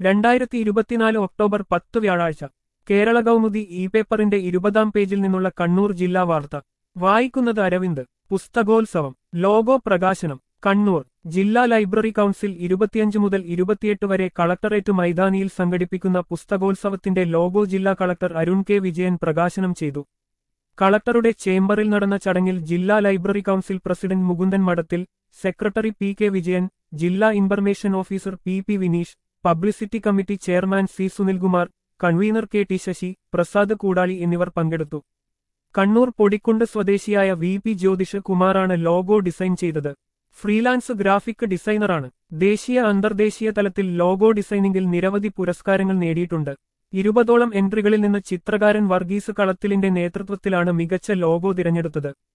രണ്ടായിരത്തി ഇരുപത്തിനാല് ഒക്ടോബർ പത്ത് വ്യാഴാഴ്ച കേരള കൗമുദി ഇ പേപ്പറിന്റെ ഇരുപതാം പേജിൽ നിന്നുള്ള കണ്ണൂർ ജില്ലാ വാർത്ത വായിക്കുന്നത് അരവിന്ദ് പുസ്തകോത്സവം ലോഗോ പ്രകാശനം കണ്ണൂർ ജില്ലാ ലൈബ്രറി കൗൺസിൽ ഇരുപത്തിയഞ്ച് മുതൽ ഇരുപത്തിയെട്ട് വരെ കളക്ടറേറ്റ് മൈതാനിയിൽ സംഘടിപ്പിക്കുന്ന പുസ്തകോത്സവത്തിന്റെ ലോഗോ ജില്ലാ കളക്ടർ അരുൺ കെ വിജയൻ പ്രകാശനം ചെയ്തു കളക്ടറുടെ ചേംബറിൽ നടന്ന ചടങ്ങിൽ ജില്ലാ ലൈബ്രറി കൗൺസിൽ പ്രസിഡന്റ് മുകുന്ദൻ മഠത്തിൽ സെക്രട്ടറി പി കെ വിജയൻ ജില്ലാ information officer P P Vineesh publicity committee chairman C Sunilkumar convenor K T Sasi Prasad Koodali എന്നിവർ പങ്കെടുത്തു കണ്ണൂർ പൊടിക്കുണ്ട് സ്വദേശിയായ വി പി ജ്യോതിഷ് കുമാറാണ് ലോഗോ ഡിസൈൻ ചെയ്തത് ഫ്രീലാൻസ് ഗ്രാഫിക് ഡിസൈനറാണ് ദേശീയ അന്തർദേശീയ തലത്തിൽ ലോഗോ ഡിസൈനിംഗിൽ നിരവധി പുരസ്കാരങ്ങൾ നേടിയിട്ടുണ്ട് ഇരുപതോളം എൻട്രികളിൽ നിന്ന് ചിത്രകാരൻ വർഗീസ് കളത്തിലിന്റെ നേതൃത്വത്തിലാണ് മികച്ച ലോഗോ തിരഞ്ഞെടുത്തത്